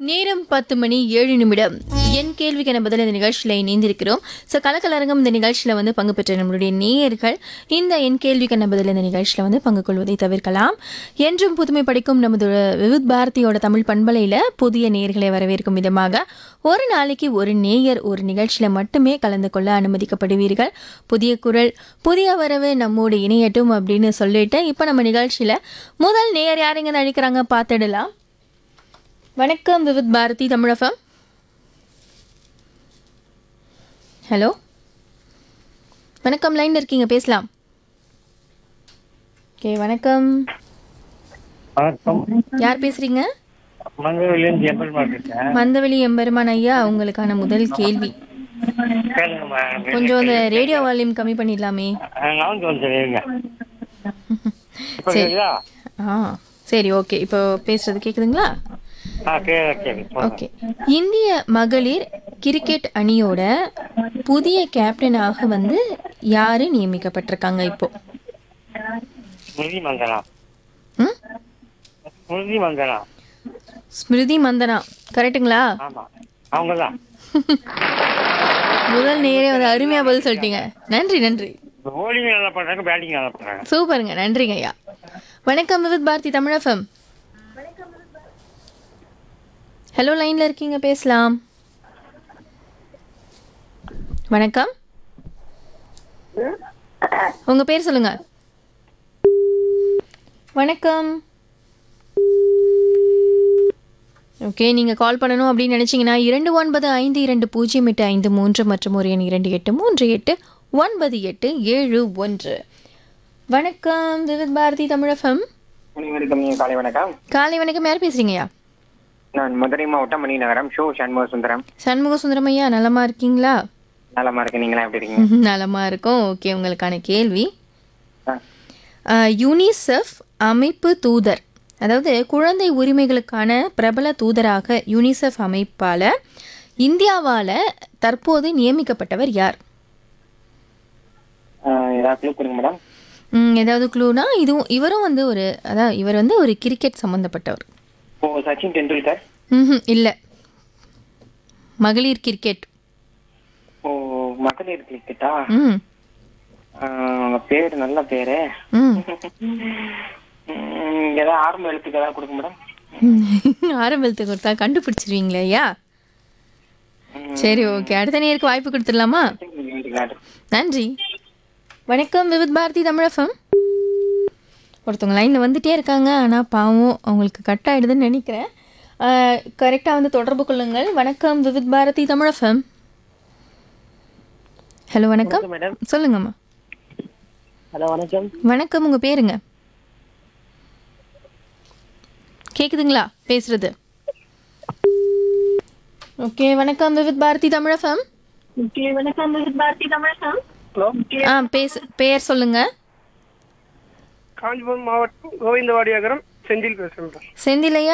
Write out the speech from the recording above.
நேரம் பத்து மணி ஏழு நிமிடம் என் கேள்விக்கான பதில் இந்த நிகழ்ச்சியில் இணைந்திருக்கிறோம் ஸோ கலக்கலரங்கம் இந்த நிகழ்ச்சியில் வந்து பங்கு பெற்ற நம்மளுடைய நேயர்கள் இந்த என் கேள்விக்கான பதில் இந்த நிகழ்ச்சியில் வந்து பங்கு கொள்வதை தவிர்க்கலாம் என்றும் புதுமை படிக்கும் நமது விவித் பாரதியோட தமிழ் பண்பலையில் புதிய நேயர்களை வரவேற்கும் விதமாக ஒரு நாளைக்கு ஒரு நேயர் ஒரு நிகழ்ச்சியில் மட்டுமே கலந்து கொள்ள அனுமதிக்கப்படுவீர்கள் புதிய குரல் புதிய வரவு நம்மோடு இணையட்டும் அப்படின்னு சொல்லிட்டு இப்போ நம்ம நிகழ்ச்சியில் முதல் நேயர் யாருங்க அழைக்கிறாங்க பார்த்துடலாம் வணக்கம் விவித் பாரதி தமிழகம் ஹலோ வணக்கம் லைன்ல இருக்கீங்க பேசலாம் ஓகே வணக்கம் வணக்கம் யார் பேசுறீங்க மங்கவிலிருந்து எம்பெருமாள் இருக்கேன் மந்தவெளி எம்பெருமான் ஐயா உங்களுக்கான முதல் கேள்வி கேளுங்கம்மா கொஞ்சம் அந்த ரேடியோ வால்யூம் கம்மி பண்ணிடலாமே நான் வந்து சொல்லிருங்க இப்போ சரி. கேக்குதா ஆ சரி ஓகே இப்போ பேசுறது கேக்குதுங்களா ஆ கேளு கேளு சொல்லுங்க. ஓகே இந்திய மகளிர் கிரிக்கெட் அணியோட புதிய கேப்டனாக வந்து யாரு நியமிக்கப்பட்டிருக்காங்க இப்போ ஸ்மிருதி மந்தனா ம் ஸ்மிருதி மந்தனா ஸ்மிருதி மந்தனா கரெக்ட்டுங்களா ஆமா அவங்க தான் முதல் நேரே வந்து அருமையா பதில் சொல்லிட்டீங்க நன்றி நன்றி போலிங் நல்லா பண்றாங்க பேட்டிங் நல்லா பண்றாங்க சூப்பருங்க நன்றிங்க ஐயா வணக்கம் விவித் பாரதி தமிழகம் ஹலோ லைன்ல இருக்கீங்க பேசலாம் வணக்கம் உங்க பேர் சொல்லுங்க வணக்கம் ஓகே நீங்க கால் பண்ணணும் அப்படின்னு நினைச்சீங்கன்னா இரண்டு ஒன்பது ஐந்து இரண்டு பூஜ்ஜியம் எட்டு ஐந்து மூன்று மற்றும் ஒரு எண் இரண்டு எட்டு மூன்று எட்டு ஒன்பது எட்டு ஏழு ஒன்று வணக்கம் விவித் பாரதி தமிழகம் அனைவருக்கும் இனிய காலை வணக்கம் காலை வணக்கம் யார் பேசுறீங்கய்யா நான் மதுரை மாவட்டம் மணி நகரம் ஷோ சண்முக சுந்தரம் சண்முக சுந்தரம் ஐயா நலமா இருக்கீங்களா நலமா இருக்கு நீங்களா எப்படி இருக்கீங்க நலமா இருக்கும் ஓகே உங்களுக்கான கேள்வி ஆ. அஹ், யூனிசெஃப் அமைப்பு தூதர் அதாவது குழந்தை உரிமைகளுக்கான பிரபல தூதராக யூனிசெஃப் அமைப்பால இந்தியாவால தற்போது நியமிக்கப்பட்டவர் யார் ஆஹ் ஏதாவது clue கொடுங்க மேடம் ம், ஏதாவது க்ளூனா இதுவும் இவரும் வந்து ஒரு அதான் இவர் வந்து ஒரு கிரிக்கெட் சம்பந்தப்பட்டவர் ஓ சச்சின் டெண்டுல்கர் ம்ஹும், இல்ல மகளிர் கிரிக்கெட் ஓ மகளிர் கிரிக்கெட்டா ம் உங்க பேர் நல்ல பேரு ம் ம், ஏதாவது ஆரம்ப எழுத்துக்கு ஏதாவது கொடுங்க மேடம் ஆரம்பத்து கொடுத்தா கண்டுபிடிச்சிருவீங்களே ஐயா சரி ஓகே அடுத்த நேருக்கு வாய்ப்பு கொடுத்துடலாமா நன்றி வணக்கம் விவித் பாரதி தமிழகம் ஒருத்தவங்க லைனில் வந்துட்டே இருக்காங்க ஆனால் பாவம் அவங்களுக்கு கட் ஆயிடுதுன்னு நினைக்கிறேன் கரெக்டாக வந்து தொடர்பு கொள்ளுங்கள் வணக்கம் விவித் பாரதி தமிழகம் ஹலோ வணக்கம் மேடம் சொல்லுங்கம்மா ஹலோ வணக்கம் வணக்கம் உங்கள் பேருங்க கேக்குதுங்களா பேசுறது ஓகே வணக்கம் விவித் பாரதி தமிழகம் ஹலோ ஆ பேச பெயர் சொல்லுங்க காஞ்சிபுரம் மாவட்டம் கோவிந்தவாடியாகரம் செந்தில் பேசுகிறேன் செந்திலையா